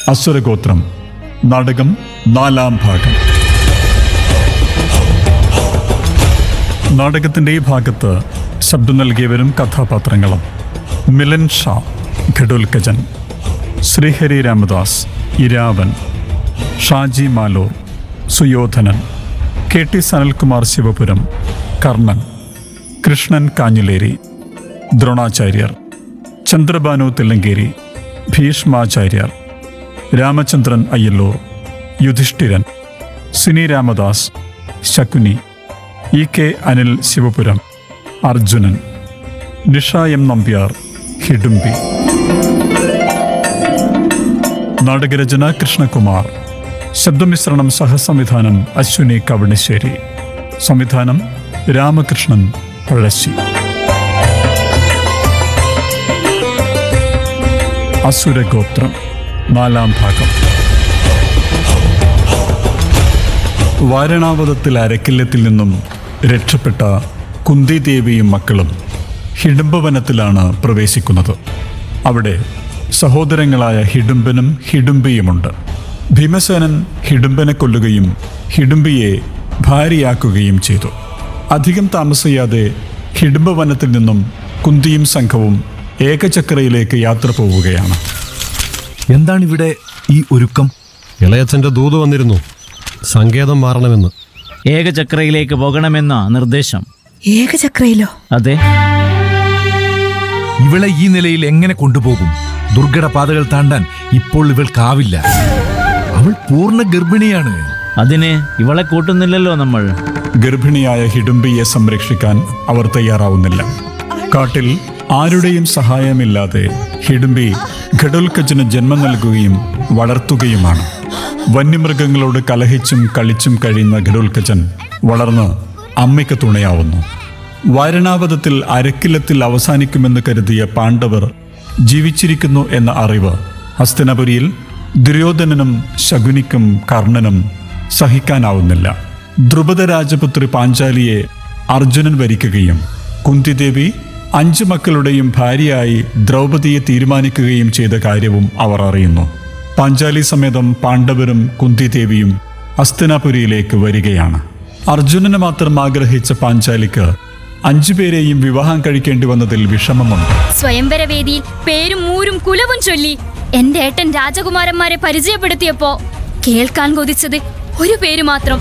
അസുരഗോത്രം നാടകം നാലാം ഭാഗം നാടകത്തിന്റെ ഈ ഭാഗത്ത് ശബ്ദം നൽകിയവരും കഥാപാത്രങ്ങളും Milan Shah Ghatolkachan Sreehari Ramdas Iravan Shaji Malor Suyodhanan K T Sanalkumar Sivapuram Karnan Krishnan Kanhileri Dronacharyar Chandrabanu Thillankeri Bheeshmacharyar Ramachandran Ayyalloor Yudhishthiran Sini Ramdas Shakuni E K Anil Sivapuram Arjunan Nisha M Nambiar Hidumbi നാടകരചന കൃഷ്ണകുമാർ ശബ്ദമിശ്രണം സഹസംവിധാനം അശ്വിനി കവണശ്ശേരി സംവിധാനം രാമകൃഷ്ണൻ പഴശ്ശി അസുരഗോത്രം നാലാം ഭാഗം വാരണാവതത്തിൽ അരക്കില്ലത്തിൽ നിന്നും രക്ഷപ്പെട്ട കുന്തിദേവിയും മക്കളും ഹിഡുംബവനത്തിലാണ് പ്രവേശിക്കുന്നത് അവിടെ സഹോദരങ്ങളായ ഹിഡുംബനും ഹിഡുംബിയുമുണ്ട് ഭീമസേനൻ ഹിഡുംബനെ കൊല്ലുകയും ഹിഡുംബിയെ ഭാര്യയാക്കുകയും ചെയ്തു അധികം താമസിയാതെ ഹിഡുംബവനത്തിൽ നിന്നും കുന്തിയും സംഘവും ഏകചക്രയിലേക്ക് യാത്ര പോവുകയാണ് എന്താണിവിടെ ഈ ഒരുക്കം ഇളയച്ചന്റെ ദൂത് വന്നിരുന്നു സങ്കേതം മാറണമെന്ന് ഏകചക്രയിലേക്ക് പോകണമെന്ന നിർദ്ദേശം ഏകചക്രയിലോ അതെ ഇവളെ ഈ നിലയിൽ എങ്ങനെ കൊണ്ടുപോകും ദുർഘട പാതകൾ താണ്ടാൻ ഇപ്പോൾ ഇവൾക്കാവില്ല അവൾ പൂർണ്ണ ഗർഭിണിയാണ് അതിന് ഇവളെ കൂട്ടുന്നില്ലല്ലോ നമ്മൾ ഗർഭിണിയായ ഹിഡുംബിയെ സംരക്ഷിക്കാൻ അവർ തയ്യാറാവുന്നില്ല കാട്ടിൽ ആരുടെയും സഹായമില്ലാതെ ഹിഡുംബി ഘടോൽക്കജിന് ജന്മം നൽകുകയും വളർത്തുകയുമാണ് വന്യമൃഗങ്ങളോട് കലഹിച്ചും കളിച്ചും കഴിയുന്ന ഘടോൽക്കജൻ വളർന്ന് അമ്മയ്ക്ക് തുണയാവുന്നു വാരണാവതത്തിൽ അരക്കില്ലത്തിൽ അവസാനിക്കുമെന്ന് കരുതിയ പാണ്ഡവർ ജീവിച്ചിരിക്കുന്നു എന്ന അറിവ് ഹസ്തിനപുരിയിൽ ദുര്യോധനനും ശകുനിക്കും കർണനും സഹിക്കാനാവുന്നില്ല ദ്രുപദ രാജപുത്രി പാഞ്ചാലിയെ അർജുനൻ വരിക്കുകയും കുന്തിദേവി അഞ്ചു മക്കളുടെയും ഭാര്യയായി ദ്രൗപദിയെ തീരുമാനിക്കുകയും ചെയ്ത കാര്യവും അവർ അറിയുന്നു പാഞ്ചാലി സമേതം പാണ്ഡവരും കുന്തിദേവിയും ഹസ്തിനാപുരിയിലേക്ക് വരികയാണ് അർജുനനെ മാത്രം ആഗ്രഹിച്ച പാഞ്ചാലിക്ക് അഞ്ചുപേരെയും വിവാഹം കഴിക്കേണ്ടി വന്നതിൽ വിഷമമുണ്ട് സ്വയംവരവേദിയിൽ പേരും ഊരും കുലവും ചൊല്ലി എന്റെ ഏട്ടൻ രാജകുമാരന്മാരെ പരിചയപ്പെടുത്തിയപ്പോ കേൾക്കാൻ കൊതിച്ചത് ഒരു പേര് മാത്രം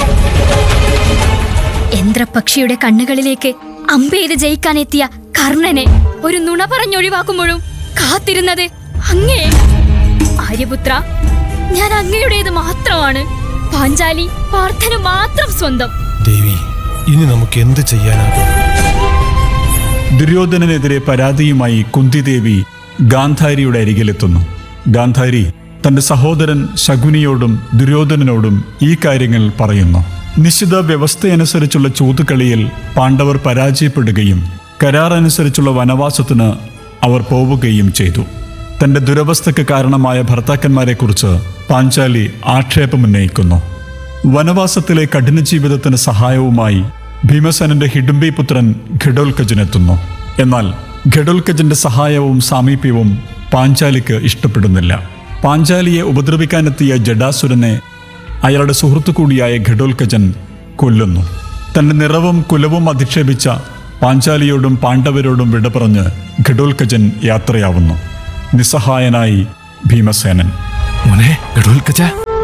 യന്ത്രപക്ഷിയുടെ കണ്ണുകളിലേക്ക് അമ്പെയ്ത് ജയിക്കാനെത്തിയ കർണനെ ഒരു നുണ പറഞ്ഞൊഴിവാക്കുമ്പോഴും കാത്തിരുന്നത് അങ്ങേ ആര്യപുത്ര ഞാൻ അങ്ങയുടേത് മാത്രമാണ് പാഞ്ചാലി പാർത്ഥന് മാത്രം സ്വന്തം ദേവി ഇനി നമുക്ക് എന്ത് ചെയ്യാനാകും ദുര്യോധനനെതിരെ പരാതിയുമായി കുന്തിദേവി ഗാന്ധാരിയുടെ അരികിലെത്തുന്നു ഗാന്ധാരി തന്റെ സഹോദരൻ ശകുനിയോടും ദുര്യോധനനോടും ഈ കാര്യങ്ങൾ പറയുന്നു നിശ്ചിത വ്യവസ്ഥയനുസരിച്ചുള്ള ചൂതുകളിയിൽ പാണ്ഡവർ പരാജയപ്പെടുകയും കരാർ അനുസരിച്ചുള്ള വനവാസത്തിന് അവർ പോവുകയും ചെയ്തു തന്റെ ദുരവസ്ഥയ്ക്ക് കാരണമായ ഭർത്താക്കന്മാരെക്കുറിച്ച് പാഞ്ചാലി ആക്ഷേപമുന്നയിക്കുന്നു വനവാസത്തിലെ കഠിന ജീവിതത്തിന് സഹായവുമായി ഭീമസേനന്റെ ഹിഡുംബി പുത്രൻ ഘടോൽക്കജനെത്തുന്നു എന്നാൽ ഘടോൽക്കജന്റെ സഹായവും സാമീപ്യവും പാഞ്ചാലിക്ക് ഇഷ്ടപ്പെടുന്നില്ല പാഞ്ചാലിയെ ഉപദ്രവിക്കാനെത്തിയ ജഡാസുരനെ അയാളുടെ സുഹൃത്തു കൂടിയായ ഘടോൽക്കജൻ കൊല്ലുന്നു തന്റെ നിറവും കുലവും അധിക്ഷേപിച്ച പാഞ്ചാലിയോടും പാണ്ഡവരോടും വിട പറഞ്ഞ് ഘടോൽക്കജൻ യാത്രയാവുന്നു നിസ്സഹായനായി ഭീമസേനൻ മോനെ ഗഡോൽക്കച്ച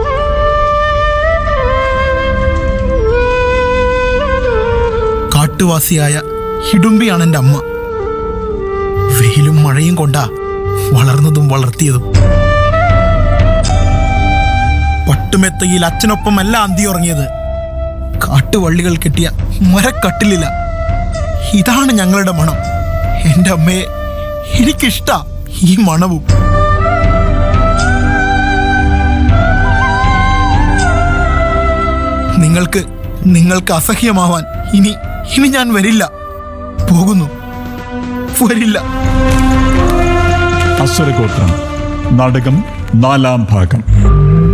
കാട്ടുവാസിയായ ഹിഡുംബിയാണ് എൻ്റെ അമ്മ വെയിലും മഴയും കൊണ്ടാ വളർന്നതും വളർത്തിയതും പട്ടുമെത്തയിൽ അച്ഛനൊപ്പമല്ല അന്തി ഉറങ്ങിയത് കാട്ടുവള്ളികൾ കെട്ടിയ മരക്കട്ടിലില്ല ഇതാണ് ഞങ്ങളുടെ മണം എൻ്റെ അമ്മയെ എനിക്കിഷ്ട ഈ മണവും നിങ്ങൾക്ക് നിങ്ങൾക്ക് അസഹ്യമാവാൻ ഇനി ഇനി ഞാൻ വരില്ല പോകുന്നു വരില്ല അസുരഗോത്രം നാടകം നാലാം ഭാഗം